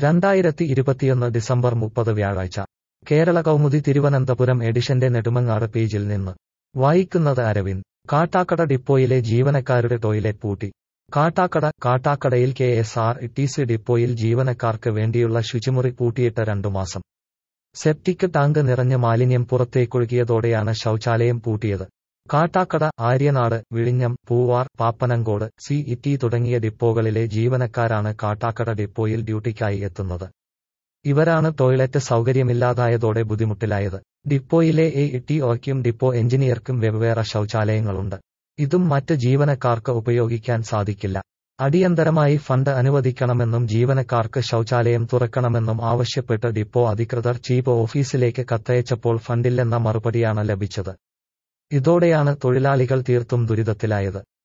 രണ്ടായിരത്തി ഇരുപത്തിയൊന്ന് ഡിസംബർ മുപ്പത് വ്യാഴാഴ്ച കേരള കൗമുദി തിരുവനന്തപുരം എഡിഷന്റെ നെടുമങ്ങാട് പേജിൽ നിന്ന് വായിക്കുന്നത് അരവിന്ദ് കാട്ടാക്കട ഡിപ്പോയിലെ ജീവനക്കാരുടെ ടോയ്ലറ്റ് പൂട്ടി കാട്ടാക്കട കാട്ടാക്കടയിൽ K S R T C ഡിപ്പോയിൽ ജീവനക്കാർക്ക് വേണ്ടിയുള്ള ശുചിമുറി പൂട്ടിയിട്ട് രണ്ടു മാസം സെപ്റ്റിക് ടാങ്ക് നിറഞ്ഞ മാലിന്യം പുറത്തേക്കൊഴുകിയതോടെയാണ് ശൗചാലയം പൂട്ടിയത് കാട്ടാക്കട ആര്യനാട് വിഴിഞ്ഞം പൂവാർ പാപ്പനങ്കോട് സി ഇറ്റി തുടങ്ങിയ ഡിപ്പോകളിലെ ജീവനക്കാരാണ് കാട്ടാക്കട ഡിപ്പോയിൽ ഡ്യൂട്ടിക്കായി എത്തുന്നത് ഇവരാണ് ടോയ്ലറ്റ് സൗകര്യമില്ലാതായതോടെ ബുദ്ധിമുട്ടിലായത് ഡിപ്പോയിലെ എ ഇ ഒക്കും ഡിപ്പോ എഞ്ചിനീയർക്കും വെവ്വേറെ ശൗചാലയങ്ങളുണ്ട് ഇതും മറ്റ് ജീവനക്കാർക്ക് ഉപയോഗിക്കാൻ സാധിക്കില്ല അടിയന്തരമായി ഫണ്ട് അനുവദിക്കണമെന്നും ജീവനക്കാർക്ക് ശൗചാലയം തുറക്കണമെന്നും ആവശ്യപ്പെട്ട് ഡിപ്പോ അധികൃതർ ചീഫ് ഓഫീസിലേക്ക് കത്തയച്ചപ്പോൾ ഫണ്ടില്ലെന്ന മറുപടിയാണ് ലഭിച്ചത് ഇതോടെയാണ് തൊഴിലാളികൾ തീർത്തും ദുരിതത്തിലായത്